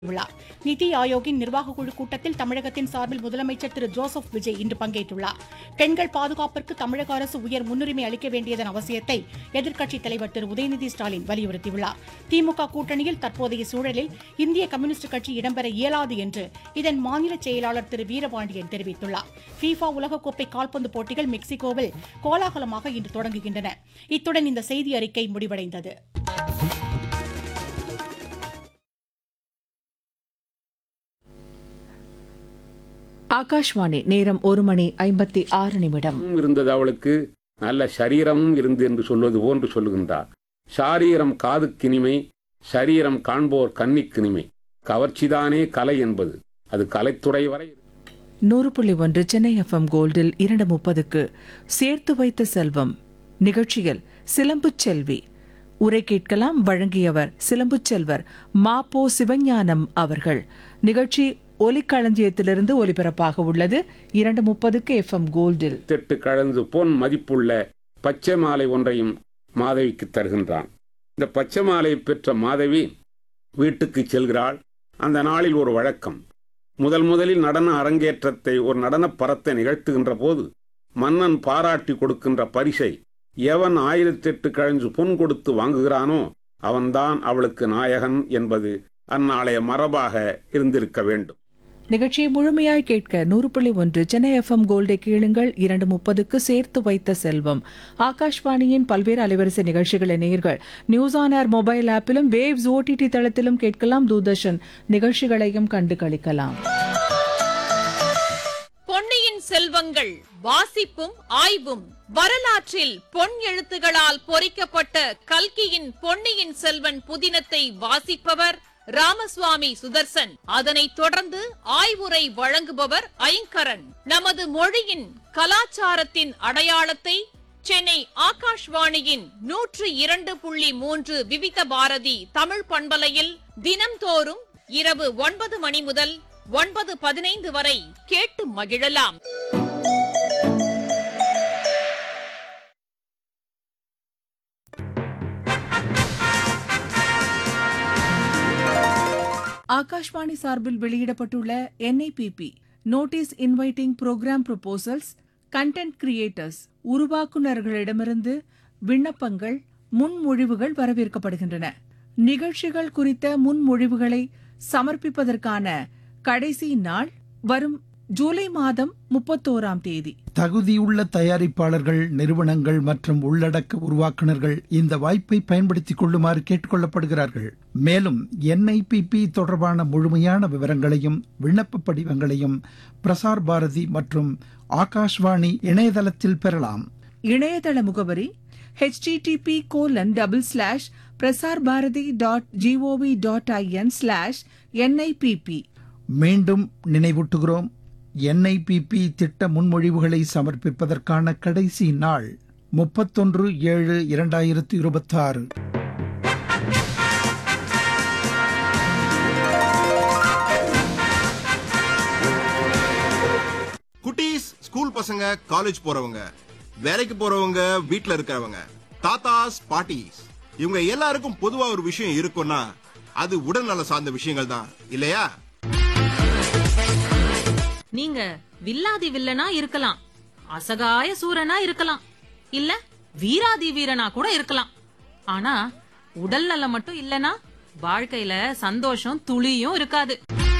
விழா நிதி ஆயோக்கின் நிர்வாக குழு கூட்டத்தில் தமிழகத்தின் சார்பில் முதலமைச்சர் திரு ஜோசப் விஜய் இன்று பங்கேற்றுள்ளார் பெண்கள் பாதுகாப்பிற்கு தமிழக அரசு உயர் முன்னுரிமை அளிக்க வேண்டியதன் அவசியத்தை எதிர்க்கட்சித் தலைவர் திரு உதயநிதி ஸ்டாலின் வலியுறுத்தியுள்ளார் திமுக கூட்டணியில் தற்போதைய சூழலில் இந்திய கம்யூனிஸ்ட் கட்சி இடம்பெற இயலாது என்று இதன் மாநில செயலாளர் திரு வீரபாண்டியன் தெரிவித்துள்ளார் ஃபீஃபா உலகக்கோப்பை கால்பந்து போட்டிகள் மெக்சிகோவில் கோலாகலமாக இன்று தொடங்குகின்றன இத்துடன் இந்த செய்தி அறிக்கை முடிவடைந்தது ஆகாஷ்வாணி நேரம் ஒரு மணி ஐம்பத்தி ஆறு நிமிடம் இருந்தது அவளுக்கு நல்ல சரீரமும் இருந்து என்று சொல்வது போன்று சொல்லுகின்றார் சாரீரம் காதுக்கினிமை சரீரம் காண்போர் கன்னிக்கினிமை கவர்ச்சிதானே கலை என்பது அது கலைத்துறை வரை நூறு புள்ளி ஒன்று சென்னை எஃப்எம் கோல்டில் இரண்டு முப்பதுக்கு சேர்த்து வைத்த செல்வம் நிகழ்ச்சியில் சிலம்புச் செல்வி உரை கேட்கலாம் வழங்கியவர் சிலம்புச் செல்வர் மாப்போ சிவஞானம் அவர்கள் நிகழ்ச்சி ஒலிக்களஞ்சியத்திலிருந்து ஒலிபரப்பாக உள்ளது இரண்டு முப்பதுக்கு எஃப்எம் கோல்டில் தெட்டு கழந்து பொன் மதிப்புள்ள பச்சை மாலை ஒன்றையும் மாதவிக்கு தருகின்றான் இந்த பச்சை மாலை பெற்ற மாதவி வீட்டுக்கு செல்கிறாள் அந்த நாளில் ஒரு வழக்கம் முதல் முதலில் நடன அரங்கேற்றத்தை ஒரு நடனப் பரத்தை நிகழ்த்துகின்ற போது மன்னன் பாராட்டி கொடுக்கின்ற பரிசை எவன் ஆயிரத்தெட்டு கழிஞ்சு பொன் கொடுத்து வாங்குகிறானோ அவன்தான் அவளுக்கு நாயகன் என்பது அந்நாளைய மரபாக இருந்திருக்க வேண்டும் நிகழ்ச்சியை முழுமையாய் கேட்க நூறு புள்ளி ஒன்று சென்னை எஃப்எம் கோல்டை கேளுங்கள் இரண்டு முப்பதுக்கு சேர்த்து வைத்த செல்வம் ஆகாஷ்வாணியின் பல்வேறு அலைவரிசை நிகழ்ச்சிகளை நேர்கள் நியூஸ் ஆன் ஏர் மொபைல் ஆப்பிலும் வேவ்ஸ் ஓடிடி தளத்திலும் கேட்கலாம் தூர்தர்ஷன் நிகழ்ச்சிகளையும் கண்டு களிக்கலாம் பொன்னியின் செல்வங்கள் வாசிப்பும் ஆய்வும் வரலாற்றில் பொன் எழுத்துகளால் பொறிக்கப்பட்ட கல்கியின் பொன்னியின் செல்வன் புதினத்தை வாசிப்பவர் ராமசுவாமி சுதர்சன் அதனைத் தொடர்ந்து ஆய்வுரை வழங்குபவர் ஐங்கரன் நமது மொழியின் கலாச்சாரத்தின் அடையாளத்தை சென்னை ஆகாஷ்வாணியின் நூற்று இரண்டு புள்ளி மூன்று விவித பாரதி தமிழ் பண்பலையில் தினம்தோறும் இரவு ஒன்பது மணி முதல் ஒன்பது பதினைந்து வரை கேட்டு மகிழலாம் ஆகாஷ்வாணி சார்பில் வெளியிடப்பட்டுள்ள NIPP notice inviting program proposals content creators உருவாக்குநர்களிடமிருந்து விண்ணப்பங்கள் முன்மொழிவுகள் வரவேற்கப்படுகின்றன நிகழ்ச்சிகள் குறித்த முன்மொழிவுகளை சமர்ப்பிப்பதற்கான கடைசி நாள் வரும் ஜூலை மாதம் முப்பத்தோராம் தேதி தகுதியுள்ள தயாரிப்பாளர்கள் நிறுவனங்கள் மற்றும் உள்ளடக்க உருவாக்குனர்கள் இந்த வாய்ப்பை பயன்படுத்திக் கொள்ளுமாறு கேட்டுக்கொள்ளப்படுகிறார்கள் மேலும் என்ஐபிபி தொடர்பான முழுமையான விவரங்களையும் விண்ணப்ப படிவங்களையும் பிரசார் பாரதி மற்றும் ஆகாஷ்வாணி இணையதளத்தில் பெறலாம் இணையதள முகவரி http colon double slash Prasar Bharati dot GOV dot IN slash NIPP மீண்டும் நினைவூட்டுகிறோம் என்ஐபிபி திட்ட முன்மொழிவுகளை சமர்ப்பிப்பதற்கான கடைசி நாள் முப்பத்தொன்று ஏழு இரண்டாயிரத்து இருபத்தாறு குட்டீஸ் ஸ்கூல் பசங்க காலேஜ் போறவங்க வேலைக்கு போறவங்க வீட்ல இருக்கிறவங்க தாத்தாஸ் பாட்டிஸ் இவங்க எல்லாருக்கும் பொதுவா ஒரு விஷயம் இருக்கும்னா அது உடல்நல சார்ந்த விஷயங்கள் தான் இல்லையா நீங்க வில்லாதி வில்லனா இருக்கலாம் அசகாய சூரனா இருக்கலாம் இல்ல வீராதி வீரனா கூட இருக்கலாம் ஆனா உடல் நலம் மட்டும் இல்லனா வாழ்க்கையில சந்தோஷம் துளியும் இருக்காது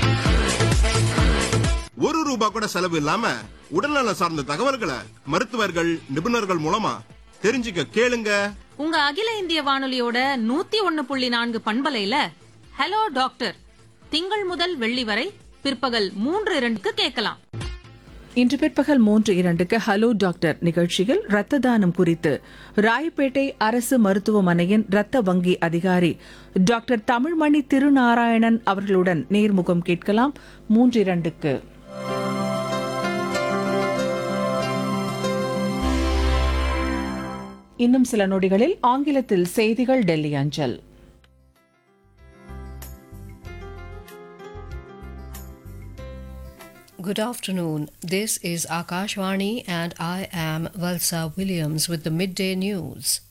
ஒரு ரூபா கூட செலவு இல்லாம உடல்நல சார்ந்த தகவல்களை மருத்துவர்கள் நிபுணர்கள் மூலமா தெரிஞ்சுக்க கேளுங்க உங்க அகில இந்திய வானொலியோட நூத்தி ஒன்னு புள்ளி நான்கு பண்பலையில ஹலோ டாக்டர் திங்கள் முதல் வெள்ளி வரை பிற்பகல் மூன்று இரண்டுக்கு கேட்கலாம் இன்று பிற்பகல் மூன்று இரண்டுக்கு ஹலோ டாக்டர் நிகழ்ச்சியில் இரத்த தானம் குறித்து ராயப்பேட்டை அரசு மருத்துவமனையின் இரத்த வங்கி அதிகாரி டாக்டர் தமிழ்மணி திருநாராயணன் அவர்களுடன் நேர்முகம் கேட்கலாம் மூன்று இரண்டுக்கு இன்னும் சில நொடிகளில் ஆங்கிலத்தில் செய்திகள் டெல்லி அஞ்சல் Good afternoon. This is Akashvani, and I am Valsa Williams with the midday news.